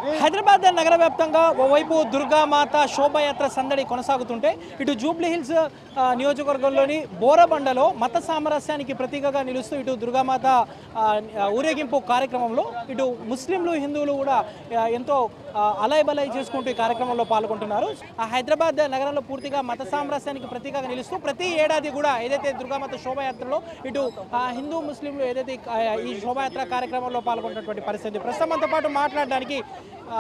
హైదరాబాద్ నగర వ్యాప్తంగా ఓవైపు దుర్గామాత శోభాయాత్ర సందడి కొనసాగుతుంటే ఇటు జూబ్లీ హిల్స్ ఆ, నియోజకవర్గంలోని బోరబండలో మత సామరస్యానికి ప్రతీకగా నిలుస్తూ ఇటు దుర్గామాత ఆ, ఊరేగింపు కార్యక్రమంలో ఇటు ముస్లింలు హిందువులు కూడా ఆ, ఎంతో ఆ, అలయ్ బలయ్ చేసుకుంటూ ఈ కార్యక్రమంలో పాల్గొంటున్నారు ఆ హైదరాబాద్ నగరంలో పూర్తిగా మత సామరస్యానికి ప్రతీకగా నిలుస్తూ ప్రతి ఏడాది కూడా ఏదైతే దుర్గామాత శోభాయాత్రలో ఇటు ఆ, హిందూ ముస్లింలు ఏదైతే ఈ- ఆ, ఈ శోభాయాత్ర కార్యక్రమంలో పాల్గొంటున్నటువంటి పరిస్థితి ప్రస్తుతం మనతో పాటు మాట్లాడడానికి ఆ,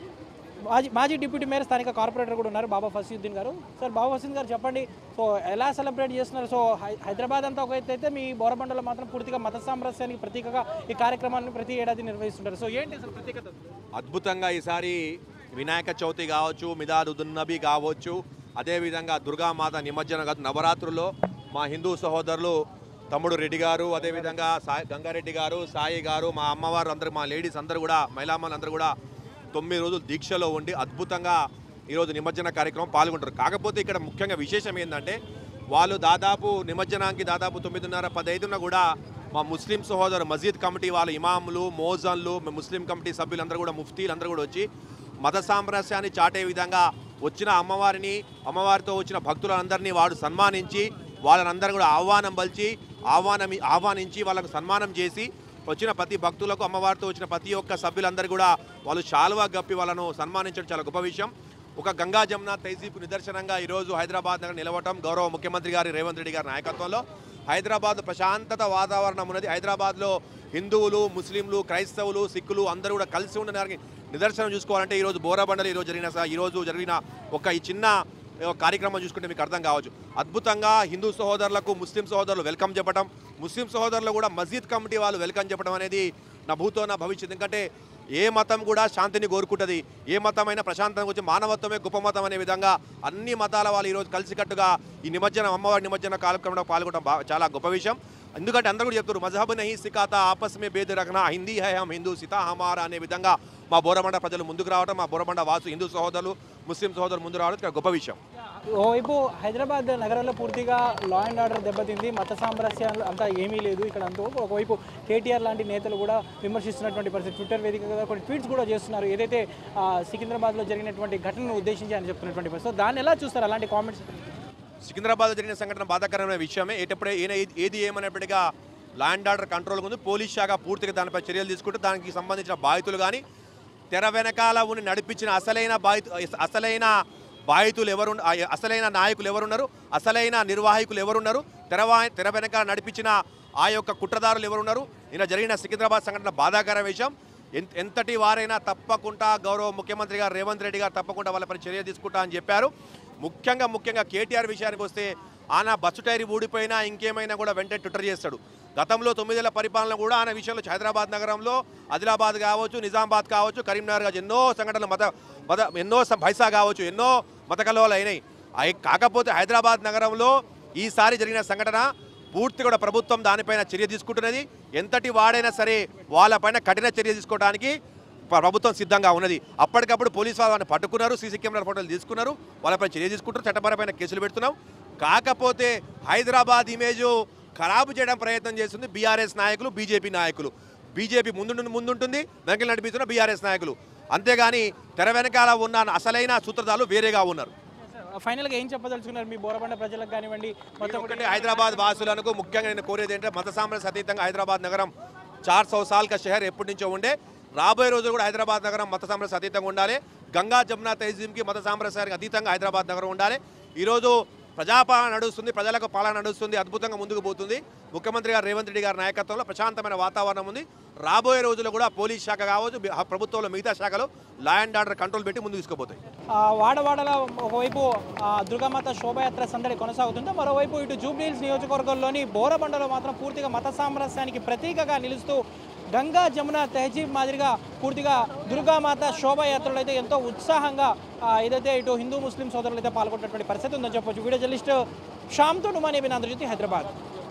మాజీ మాజీ డిప్యూటీ మేయర్ స్థానిక కార్పొరేటర్ కూడా ఉన్నారు బాబా ఫసీద్దీన్ గారు సార్ బాబా ఫసీద్దీన్ గారు చెప్పండి సో ఎలా సెలబ్రేట్ చేస్తున్నారు సో హై- హైదరాబాద్ అంతా ఒక ఎత్తు అయితే మీ బోరబండలో మాత్రం పూర్తిగా మత సామరస్యానికి ప్రతీకగా ఈ కార్యక్రమాన్ని ప్రతి ఏడాది నిర్వహిస్తుంటారు సో ఏంటి అసలు ప్రత్యేకత అద్భుతంగా ఈసారి వినాయక చవితి కావచ్చు మిదాదున్నబి కావచ్చు అదేవిధంగా దుర్గామాత నిమజ్జనం కాదు నవరాత్రుల్లో మా హిందూ సహోదరులు తమ్ముడు రెడ్డి గారు అదేవిధంగా సాయి గంగారెడ్డి గారు సాయి గారు మా అమ్మవారు అందరూ మా లేడీస్ అందరూ కూడా మహిళామ్మలు అందరూ కూడా తొమ్మిది రోజులు దీక్షలో ఉండి అద్భుతంగా ఈరోజు నిమజ్జన కార్యక్రమం పాల్గొంటారు కాకపోతే ఇక్కడ ముఖ్యంగా విశేషం ఏంటంటే వాళ్ళు దాదాపు నిమజ్జనానికి దాదాపు తొమ్మిదిన్నర పదైదున కూడా మా ముస్లిం సహోదరు మసీద్ కమిటీ వాళ్ళు ఇమాములు మోజన్లు మా ముస్లిం కమిటీ సభ్యులందరూ కూడా ముఫ్తీలు అందరూ కూడా వచ్చి మత సామరస్యాన్ని చాటే విధంగా వచ్చిన అమ్మవారిని అమ్మవారితో వచ్చిన భక్తులందరినీ వాడు సన్మానించి వాళ్ళనందరూ కూడా ఆహ్వానం పలిచి ఆహ్వానం ఆహ్వానించి వాళ్ళకు సన్మానం చేసి వచ్చిన ప్రతి భక్తులకు అమ్మవారితో వచ్చిన ప్రతి ఒక్క సభ్యులందరూ కూడా వాళ్ళు శాలువా గప్పి వాళ్ళను సన్మానించడం చాలా గొప్ప విషయం ఒక గంగా జమున తహజీబ్ నిదర్శనంగా ఈరోజు హైదరాబాద్ నగర నిలవటం గౌరవ ముఖ్యమంత్రి గారి రేవంత్ రెడ్డి గారి నాయకత్వంలో హైదరాబాద్ ప్రశాంతత వాతావరణం ఉన్నది హైదరాబాద్లో హిందువులు ముస్లింలు క్రైస్తవులు సిక్కులు అందరూ కూడా కలిసి ఉండడానికి నిదర్శనం చూసుకోవాలంటే ఈరోజు బోరాబండలు ఈరోజు జరిగిన స- ఈరోజు జరిగిన ఒక ఈ చిన్న ఒక కార్యక్రమం చూసుకుంటే మీకు అర్థం కావచ్చు అద్భుతంగా హిందూ సహోదరులకు ముస్లిం సహోదరులు వెల్కమ్ చెప్పడం ముస్లిం సహోదరులు కూడా మసీద్ కమిటీ వాళ్ళు వెల్కమ్ చెప్పడం అనేది నా భూతో నా భవిష్యత్తు ఎందుకంటే ఏ మతం కూడా శాంతిని కోరుకుంటుంది ఏ మతమైనా ప్రశాంతంగా వచ్చి మానవత్వమే గొప్ప మతం అనే విధంగా అన్ని మతాల వాళ్ళు ఈరోజు కలిసికట్టుగా ఈ నిమజ్జనం అమ్మవారి నిమజ్జన కార్యక్రమంలో పాల్గొనడం బా- చాలా గొప్ప విషయం ఎందుకంటే అందరూ కూడా చెప్తారు మజహబ్ నహి సికాత ఆపస్ మే బేద రఖనా హిందీ హై హమ్ హిందూ సితా హమారా అనే విధంగా మా బోరబండ ప్రజలు ముందుకు రావడం మా బోరబండ వాసు హిందూ సహోదరులు ముస్లిం సహోదరులు ముందు రావడం ఇక్కడ గొప్ప విషయం ఓవైపు హైదరాబాద్ నగరంలో పూర్తిగా లా అండ్ ఆర్డర్ దెబ్బతింది మత సామరస్యాలు అంతా ఏమీ లేదు ఇక్కడ అంతా ఒకవైపు కేటీఆర్ లాంటి నేతలు కూడా విమర్శిస్తున్నటువంటి పరిస్థితి ట్విట్టర్ వేదికగా కొన్ని ట్వీట్స్ కూడా చేస్తున్నారు ఏదైతే ఆ, సికింద్రాబాద్లో జరిగినటువంటి ఘటనను ఉద్దేశించి అని చెప్తున్నటువంటి పరిస్థితి సో దాన్ని ఎలా చూస్తారు అలాంటి కామెంట్స్ సికింద్రాబాద్ జరిగిన సంఘటన బాధాకరమైన విషయమే ఏటప్పుడే ఈయన ఏది- ఏది ఏమన్నప్పటికీ ల్యాండ్ ఆర్డర్ కంట్రోల్ ఉంది పోలీస్ శాఖ పూర్తిగా దానిపై చర్యలు తీసుకుంటూ దానికి సంబంధించిన బాధితులు కానీ తెర వెనకాల ఉండి నడిపించిన అసలైన బాధితు అసలైన బాధితులు ఎవరు అసలైన నాయకులు ఎవరున్నారు అసలైన నిర్వాహకులు ఎవరున్నారు తెరవా తెర వెనకాల నడిపించిన ఆ యొక్క కుట్రదారులు ఎవరున్నారు నిన్న జరిగిన సికింద్రాబాద్ సంఘటన బాధాకర విషయం ఎంత ఎంతటి వారైనా తప్పకుండా గౌరవ ముఖ్యమంత్రి గారు రేవంత్ రెడ్డి గారు తప్పకుండా వాళ్ళపై చర్య తీసుకుంటా అని చెప్పారు ముఖ్యంగా ముఖ్యంగా కేటీఆర్ విషయానికి వస్తే ఆయన బస్సు టైర్ ఊడిపోయినా ఇంకేమైనా కూడా వెంటనే ట్విట్టర్ చేస్తాడు గతంలో తొమ్మిదేళ్ల పరిపాలన కూడా ఆయన విషయంలో హైదరాబాద్ నగరంలో ఆదిలాబాద్ కావచ్చు నిజామాబాద్ కావచ్చు కరీంనగర్ కావచ్చు ఎన్నో సంఘటనలు మత మత ఎన్నో స- భైసా కావచ్చు ఎన్నో మత కలవలు అయినాయి అయి కాకపోతే హైదరాబాద్ నగరంలో ఈసారి జరిగిన సంఘటన పూర్తి కూడా ప్రభుత్వం దానిపైన చర్య తీసుకుంటున్నది ఎంతటి వాడైనా సరే వాళ్ళపైన కఠిన చర్య తీసుకోవడానికి ప్రభుత్వం సిద్ధంగా ఉన్నది అప్పటికప్పుడు పోలీసు వాళ్ళు వాళ్ళని పట్టుకున్నారు సీసీ కెమెరా ఫోటోలు తీసుకున్నారు వాళ్ళపై చర్య తీసుకుంటారు చట్టపరమైన కేసులు పెడుతున్నాం కాకపోతే హైదరాబాద్ ఇమేజ్ ఖరాబు చేయడం ప్రయత్నం చేస్తుంది బీఆర్ఎస్ నాయకులు బీజేపీ నాయకులు బీజేపీ ముందు ముందుంటుంది వెనకలు నడిపిస్తున్న బీఆర్ఎస్ నాయకులు అంతేగాని తెర వెనకాల ఉన్న అసలైన సూత్రధారులు వేరేగా ఉన్నారు ఫైనల్గా ఏం చెప్పదలుచుకున్నారు మీ బోరబండ ప్రజలకు కానివ్వండి మొత్తం ఒకటి హైదరాబాద్ వాసులకు ముఖ్యంగా నేను కోరేది ఏంటంటే మత సామరస్య అతీతంగా హైదరాబాద్ నగరం చార్ సౌ సాల్ కా షహర్ ఎప్పటి నుంచో ఉండే రాబోయే రోజులు కూడా హైదరాబాద్ నగరం మత సామరస్య అతీతంగా ఉండాలి గంగా జమునా తహజీంకి మత సామరస్యానికి అతీతంగా హైదరాబాద్ నగరం ఉండాలి ఈరోజు ప్రజాపాలన నడుస్తుంది ప్రజలకు పాలన నడుస్తుంది అద్భుతంగా ముందుకు పోతుంది ముఖ్యమంత్రి గారు రేవంత్ రెడ్డి గారి నాయకత్వంలో ప్రశాంతమైన వాతావరణం ఉంది రాబోయే రోజుల్లో కూడా పోలీస్ శాఖ కావచ్చు బి- ప్రభుత్వంలో మిగతా శాఖలు లా అండ్ ఆర్డర్ కంట్రోల్ పెట్టి ముందుకు తీసుకుపోతాయి ఆ, వాడవాడల ఒకవైపు ఆ, దుర్గామాత శోభాయాత్ర సందడి కొనసాగుతుంటే మరోవైపు ఇటు జూబ్లీహిల్స్ నియోజకవర్గంలోని బోరబండలో మాత్రం పూర్తిగా మత సామరస్యానికి ప్రతీకగా నిలుస్తూ గంగా జమున తెహజీబ్ మాదిరిగా పూర్తిగా దుర్గామాత శోభాయాత్రలు అయితే ఎంతో ఉత్సాహంగా ఆ, ఏదైతే ఇటు హిందూ ముస్లిం సోదరులు అయితే పాల్గొన్నటువంటి పరిస్థితి ఉందని చెప్పొచ్చు వీడియో జర్నలిస్ట్ శ్యామ్తో నుమాని ఆంధ్రజ్యోతి హైదరాబాద్